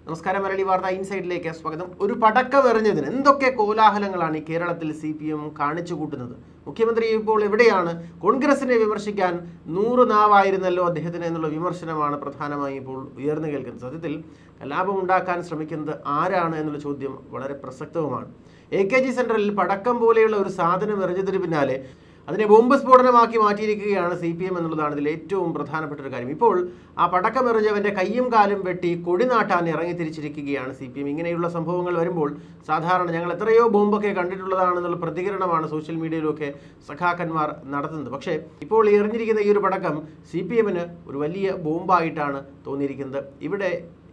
നമസ്കാരം മലയാളി വാർത്ത ഇൻസൈഡിലേക്ക് സ്വാഗതം ഒരു പടക്കം എറിഞ്ഞതിന് എന്തൊക്കെ കോലാഹലങ്ങളാണ് ഈ കേരളത്തിൽ സി പി എം കാണിച്ചു കൂട്ടുന്നത് മുഖ്യമന്ത്രി ഇപ്പോൾ എവിടെയാണ് കോൺഗ്രസിനെ വിമർശിക്കാൻ നൂറ് നാവായിരുന്നല്ലോ അദ്ദേഹത്തിന് എന്നുള്ള വിമർശനമാണ് പ്രധാനമായും ഇപ്പോൾ ഉയർന്നു കേൾക്കുന്നത് സത്യത്തിൽ കലാപം ഉണ്ടാക്കാൻ ശ്രമിക്കുന്നത് ആരാണ് എന്നുള്ള ചോദ്യം വളരെ പ്രസക്തവുമാണ് എ കെ ജി സെൻറ്ററിൽ പടക്കം പോലെയുള്ള ഒരു സാധനം എറിഞ്ഞതിന് പിന്നാലെ അതിനെ ബോംബ് സ്ഫോടനമാക്കി മാറ്റിയിരിക്കുകയാണ് സി പി എം എന്നുള്ളതാണ് ഇതിൽ ഏറ്റവും പ്രധാനപ്പെട്ട ഒരു കാര്യം ഇപ്പോൾ ആ പടക്കമെറിഞ്ഞവൻ്റെ കയ്യും കാലും വെട്ടി കൊടി നാട്ടാൻ ഇറങ്ങി തിരിച്ചിരിക്കുകയാണ് സി പി എം ഇങ്ങനെയുള്ള സംഭവങ്ങൾ വരുമ്പോൾ സാധാരണ ഞങ്ങൾ എത്രയോ ബോംബൊക്കെ കണ്ടിട്ടുള്ളതാണെന്നുള്ള പ്രതികരണമാണ് സോഷ്യൽ മീഡിയയിലൊക്കെ സഖാക്കന്മാർ നടത്തുന്നത് പക്ഷേ ഇപ്പോൾ ഈ എറിഞ്ഞിരിക്കുന്ന ഈ ഒരു പടക്കം സി പി എമ്മിന് ഒരു വലിയ ബോംബായിട്ടാണ് തോന്നിയിരിക്കുന്നത് ഇവിടെ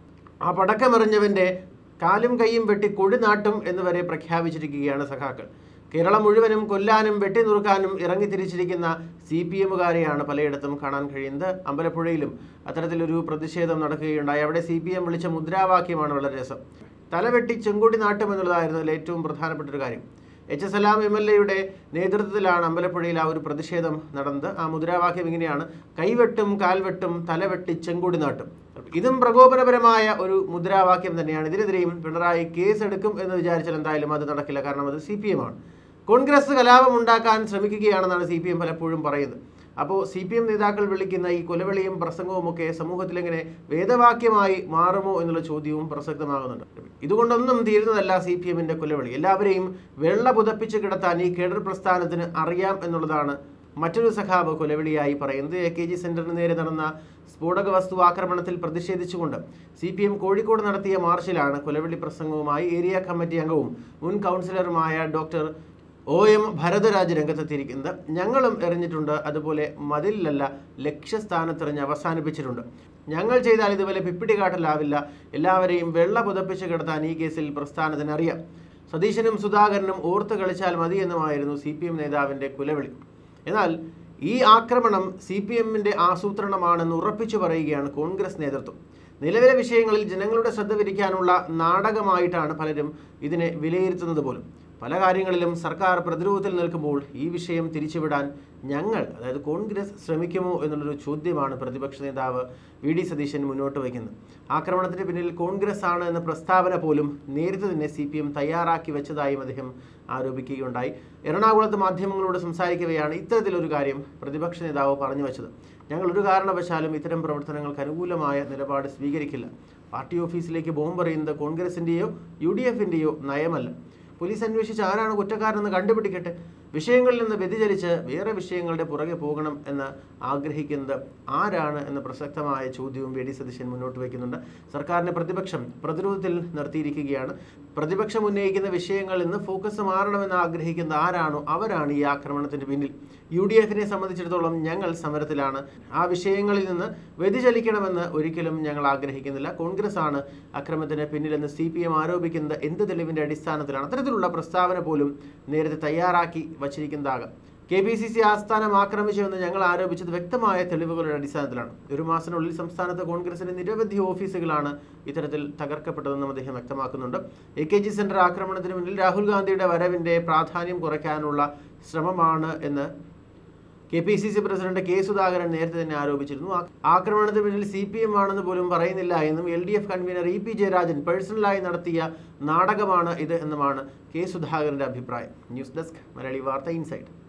ആ പടക്കമെറിഞ്ഞവൻ്റെ കാലും കൈയും വെട്ടി കൊടി നാട്ടും എന്ന് വരെ പ്രഖ്യാപിച്ചിരിക്കുകയാണ് സഖാക്കൾ കേരളം മുഴുവനും കൊല്ലാനും വെട്ടിനുറുക്കാനും ഇറങ്ങിത്തിരിച്ചിരിക്കുന്ന സി പി എമ്മുകാരെയാണ് പലയിടത്തും കാണാൻ കഴിയുന്നത് അമ്പലപ്പുഴയിലും അത്തരത്തിലൊരു പ്രതിഷേധം നടക്കുകയുണ്ടായി അവിടെ സി പി എം വിളിച്ച മുദ്രാവാക്യമാണ് വളരെ രസം തലവെട്ടി ചെങ്കൊടി നാട്ടും എന്നുള്ളതായിരുന്നു അതിൽ ഏറ്റവും പ്രധാനപ്പെട്ട ഒരു കാര്യം എച്ച് എസ് എല്ലാം എം എൽ എയുടെ നേതൃത്വത്തിലാണ് അമ്പലപ്പുഴയിൽ ആ ഒരു പ്രതിഷേധം നടന്നത് ആ മുദ്രാവാക്യം ഇങ്ങനെയാണ് കൈവെട്ടും കാൽവെട്ടും തലവെട്ടി ചെങ്കൊടി നാട്ടും ഇതും പ്രകോപനപരമായ ഒരു മുദ്രാവാക്യം തന്നെയാണ് ഇതിനെതിരെയും പിണറായി കേസെടുക്കും എന്ന് വിചാരിച്ചാൽ എന്തായാലും അത് നടക്കില്ല കാരണം അത് സി പി എം ആണ് കോൺഗ്രസ് കലാപം ഉണ്ടാക്കാൻ ശ്രമിക്കുകയാണെന്നാണ് സി പി എം പലപ്പോഴും പറയുന്നത് അപ്പോൾ സി പി എം നേതാക്കൾ വിളിക്കുന്ന ഈ കൊലവിളിയും പ്രസംഗവും ഒക്കെ സമൂഹത്തിൽ എങ്ങനെ വേദവാക്യമായി മാറുമോ എന്നുള്ള ചോദ്യവും പ്രസക്തമാകുന്നുണ്ട് ഇതുകൊണ്ടൊന്നും തീരുന്നതല്ല സി പി എമ്മിൻ്റെ കൊലവിളി എല്ലാവരെയും വെള്ള പുതപ്പിച്ച് കിടത്താൻ ഈ കേഡർ പ്രസ്ഥാനത്തിന് അറിയാം എന്നുള്ളതാണ് മറ്റൊരു സഖാവ് കൊലവിളിയായി പറയുന്നത് എ കെ ജി സെന്ററിന് നേരെ നടന്ന സ്ഫോടക വസ്തു ആക്രമണത്തിൽ പ്രതിഷേധിച്ചുകൊണ്ട് സി പി എം കോഴിക്കോട് നടത്തിയ മാർച്ചിലാണ് കൊലവിളി പ്രസംഗവുമായി ഏരിയ കമ്മിറ്റി അംഗവും മുൻ കൗൺസിലറുമായ ഡോക്ടർ ഒ എം ഭരതരാജ് രംഗത്തെത്തിയിരിക്കുന്നത് ഞങ്ങളും എറിഞ്ഞിട്ടുണ്ട് അതുപോലെ മതിലല്ല ലക്ഷ്യസ്ഥാനത്തെറിഞ്ഞ് അവസാനിപ്പിച്ചിട്ടുണ്ട് ഞങ്ങൾ ചെയ്താൽ ഇതുപോലെ പിപ്പിടി കാട്ടലാവില്ല എല്ലാവരെയും വെള്ള പുതപ്പിച്ച് കിടത്താൻ ഈ കേസിൽ പ്രസ്ഥാനത്തിന് അറിയാം സതീശനും സുധാകരനും ഓർത്ത് കളിച്ചാൽ മതി എന്നുമായിരുന്നു സി പി എം നേതാവിൻ്റെ കുലവിളി എന്നാൽ ഈ ആക്രമണം സി പി എമ്മിൻ്റെ ആസൂത്രണമാണെന്ന് ഉറപ്പിച്ചു പറയുകയാണ് കോൺഗ്രസ് നേതൃത്വം നിലവിലെ വിഷയങ്ങളിൽ ജനങ്ങളുടെ ശ്രദ്ധ വിരിക്കാനുള്ള നാടകമായിട്ടാണ് പലരും ഇതിനെ വിലയിരുത്തുന്നത് പോലും പല കാര്യങ്ങളിലും സർക്കാർ പ്രതിരോധത്തിൽ നിൽക്കുമ്പോൾ ഈ വിഷയം തിരിച്ചുവിടാൻ ഞങ്ങൾ അതായത് കോൺഗ്രസ് ശ്രമിക്കുമോ എന്നുള്ളൊരു ചോദ്യമാണ് പ്രതിപക്ഷ നേതാവ് വി ഡി സതീശൻ മുന്നോട്ട് വയ്ക്കുന്നത് ആക്രമണത്തിന് പിന്നിൽ കോൺഗ്രസ് ആണ് എന്ന പ്രസ്താവന പോലും നേരത്തെ തന്നെ സി പി എം തയ്യാറാക്കി വെച്ചതായും അദ്ദേഹം ആരോപിക്കുകയുണ്ടായി എറണാകുളത്ത് മാധ്യമങ്ങളോട് സംസാരിക്കവെയാണ് ഇത്തരത്തിലൊരു കാര്യം പ്രതിപക്ഷ നേതാവ് പറഞ്ഞു വെച്ചത് ഞങ്ങൾ ഒരു കാരണവശാലും ഇത്തരം പ്രവർത്തനങ്ങൾക്ക് അനുകൂലമായ നിലപാട് സ്വീകരിക്കില്ല പാർട്ടി ഓഫീസിലേക്ക് ബോംബെറിയുന്നത് കോൺഗ്രസിൻ്റെയോ യു ഡി എഫിൻ്റെയോ നയമല്ല പോലീസ് അന്വേഷിച്ച് ആരാണ് കുറ്റക്കാരെന്ന് കണ്ടുപിടിക്കട്ടെ വിഷയങ്ങളിൽ നിന്ന് വ്യതിചലിച്ച് വേറെ വിഷയങ്ങളുടെ പുറകെ പോകണം എന്ന് ആഗ്രഹിക്കുന്നത് ആരാണ് എന്ന പ്രസക്തമായ ചോദ്യവും വി ഡി സതീശൻ മുന്നോട്ട് വയ്ക്കുന്നുണ്ട് സർക്കാരിനെ പ്രതിപക്ഷം പ്രതിരോധത്തിൽ നിർത്തിയിരിക്കുകയാണ് പ്രതിപക്ഷം ഉന്നയിക്കുന്ന വിഷയങ്ങളിൽ നിന്ന് ഫോക്കസ് മാറണമെന്ന് ആഗ്രഹിക്കുന്ന ആരാണോ അവരാണ് ഈ ആക്രമണത്തിന് പിന്നിൽ യു ഡി എഫിനെ സംബന്ധിച്ചിടത്തോളം ഞങ്ങൾ സമരത്തിലാണ് ആ വിഷയങ്ങളിൽ നിന്ന് വ്യതിചലിക്കണമെന്ന് ഒരിക്കലും ഞങ്ങൾ ആഗ്രഹിക്കുന്നില്ല കോൺഗ്രസ് ആണ് അക്രമത്തിന് പിന്നിലെന്ന് സി പി എം ആരോപിക്കുന്നത് എന്ത് തെളിവിന്റെ അടിസ്ഥാനത്തിലാണ് അത്തരത്തിലുള്ള പ്രസ്താവന പോലും നേരത്തെ തയ്യാറാക്കി വച്ചിരിക്കുന്നതാകാം കെ പി സി സി ആസ്ഥാനം ആക്രമിച്ചുവെന്ന് ഞങ്ങൾ ആരോപിച്ചത് വ്യക്തമായ തെളിവുകളുടെ അടിസ്ഥാനത്തിലാണ് ഒരു മാസത്തിനുള്ളിൽ സംസ്ഥാനത്ത് കോൺഗ്രസിന്റെ നിരവധി ഓഫീസുകളാണ് ഇത്തരത്തിൽ തകർക്കപ്പെട്ടതെന്നും അദ്ദേഹം വ്യക്തമാക്കുന്നുണ്ട് എ കെ ജി സെന്റർ ആക്രമണത്തിന് മുന്നിൽ രാഹുൽ ഗാന്ധിയുടെ വരവിന്റെ പ്രാധാന്യം കുറയ്ക്കാനുള്ള ശ്രമമാണ് എന്ന് K P C C president K Sudhakaran നേരത്തെ തന്നെ ആരോപിച്ചിരുന്നു ആ- ആക്രമണത്തിന് പിന്നിൽ സി പി എം ആണെന്ന് പോലും പറയുന്നില്ല എന്നും L D F convenor E P Jayarajan പേഴ്സണലായി നടത്തിയ നാടകമാണ് ഇത് എന്നുമാണ് കെ സുധാകരന്റെ അഭിപ്രായം ന്യൂസ് ഡെസ്ക് മലയാളി വാർത്ത ഇൻസൈറ്റ്